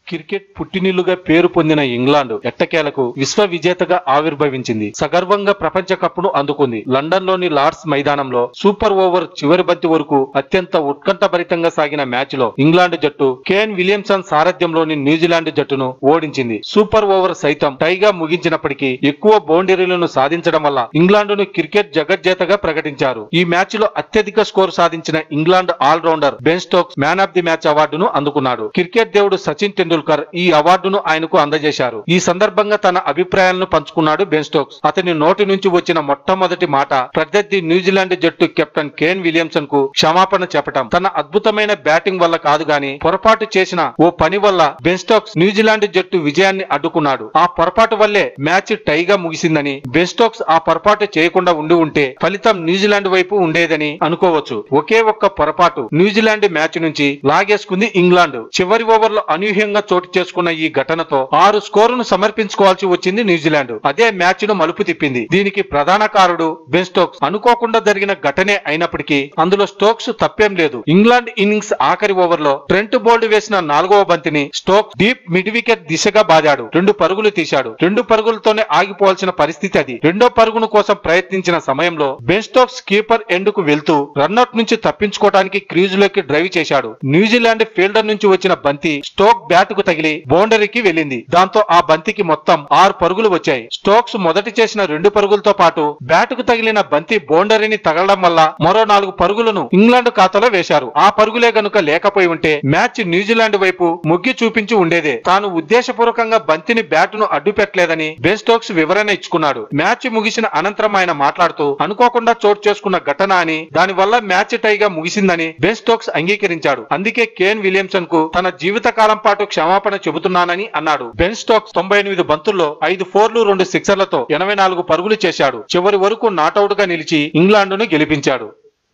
cricket పుట్టినిల్లుగా పేరు పొందిన England ఎట్టకేలకు విశ్వ విజేతగా ఆవిర్భవించింది సగర్వంగా ప్రపంచ కప్పును అందుకుంది లండన్ లోని లార్డ్స్ మైదానంలో సూపర్ ఓవర్ చివరి బంతి వరకు అత్యంత ఉత్కంఠభరితంగా సాగిన మ్యాచ్ లో ఇంగ్లాండ్ జట్టు కేన్ విలియమ్సన్ సారథ్యంలోని న్యూజిలాండ్ జట్టును ఓడించింది సూపర్ ఓవర్ సైతం టైగా ముగించినప్పటికీ ఎక్కువ బౌండరీలను సాధించడం వల్ల ఇంగ్లాండ్ ను క్రికెట్ జగజ్జేతగా ప్రకటించారు ఈ మ్యాచ్ లో అత్యధిక స్కోర్ సాధించిన England allrounder Ben Stokes man of the match అవార్డును అందుకున్నాడు క్రికెట్ దేవుడు సచిన్ టెండూల్కర్ ఈ అవార్డును ఆయనకు అందజేశారు ఈ సందర్భంగా తన అభిప్రాయాలను పంచుకున్నాడు బెన్ స్టోక్స్ అతని నోటి నుంచి వచ్చిన మొట్టమొదటి మాట ప్రత్యర్థి న్యూజిలాండ్ జట్టు కెప్టెన్ కేన్ విలియమ్సన్ కు క్షమాపణ చెప్పటం తన అద్భుతమైన బ్యాటింగ్ వల్ల కాదు గాని పొరపాటు చేసిన ఓ పని వల్ల బెన్ స్టోక్స్ న్యూజిలాండ్ జట్టు విజయాన్ని అడ్డుకున్నాడు ఆ పొరపాటు వల్లే మ్యాచ్ టైగా ముగిసిందని బెన్ స్టోక్స్ ఆ పొరపాటు చేయకుండా ఉండి ఉంటే ఫలితం న్యూజిలాండ్ వైపు ఉండేదని అనుకోవచ్చు ఒకే ఒక్క పొరపాటు న్యూజిలాండ్ మ్యాచ్ నుంచి లాగేసుకుంది ఇంగ్లాండ్ చివరి ఓవర్లో అనూహ్యంగా చోటు చేసుకున్న ఈ ఘటనతో ఆరు స్కోరును సమర్పించుకోవాల్సి వచ్చింది న్యూజిలాండ్ అదే మ్యాచ్ ను మలుపు తిప్పింది దీనికి ప్రధాన కారుడు బెన్ స్టోక్స్ అనుకోకుండా జరిగిన ఘటనే అయినప్పటికీ అందులో స్టోక్స్ తప్పేం లేదు ఇంగ్లాండ్ ఇన్నింగ్స్ ఆఖరి ఓవర్ లో ట్రెంట్ బోల్డ్ వేసిన నాలుగవ బంతిని స్టోక్స్ డీప్ మిడ్ వికెట్ దిశగా బాదాడు రెండు పరుగులు తీశాడు రెండు పరుగులతోనే ఆగిపోవాల్సిన పరిస్థితి అది రెండో పరుగును కోసం ప్రయత్నించిన సమయంలో బెన్ స్టోక్స్ కీపర్ ఎండ్ కు వెళ్తూ రన్అట్ నుంచి తప్పించుకోవడానికి క్రీజ్ లోకి డ్రైవ్ చేశాడు న్యూజిలాండ్ ఫీల్డర్ నుంచి వచ్చిన బంతి స్టోక్ బ్యాట్ కు తగిలి బౌండరీకి వెళ్ళింది దాంతో ఆ బంతికి మొత్తం ఆరు పరుగులు వచ్చాయి స్టోక్స్ మొదటి చేసిన రెండు పరుగులతో పాటు బ్యాట్ కు తగిలిన బంతి బౌండరీని తగలడం వల్ల మరో నాలుగు పరుగులను ఇంగ్లాండ్ ఖాతాలో వేశారు ఆ పరుగులే గనుక లేకపోయి ఉంటే మ్యాచ్ న్యూజిలాండ్ వైపు మొగ్గి చూపించి ఉండేదే తాను ఉద్దేశపూర్వకంగా బంతిని బ్యాట్ ను అడ్డు పెట్టలేదని బెన్ స్టోక్స్ వివరణ ఇచ్చుకున్నాడు మ్యాచ్ ముగిసిన అనంతరం ఆయన మాట్లాడుతూ అనుకోకుండా చోటు చేసుకున్న ఘటన అని దాని వల్ల మ్యాచ్ టైగా ముగిసిందని బెన్ స్టోక్స్ అంగీకరించాడు అందుకే కేన్ విలియమ్సన్ కు తన జీవిత కాలం పాటు క్షమాపణ చెబుతున్నానని అన్నాడు బెన్ స్టోక్స్ తొంభై ఎనిమిది బంతుల్లో ఐదు ఫోర్లు రెండు సిక్సర్లతో ఎనభై నాలుగు పరుగులు చేశాడు చివరి వరకు నాటౌట్ గా నిలిచి ఇంగ్లాండ్ ను గెలిపించాడు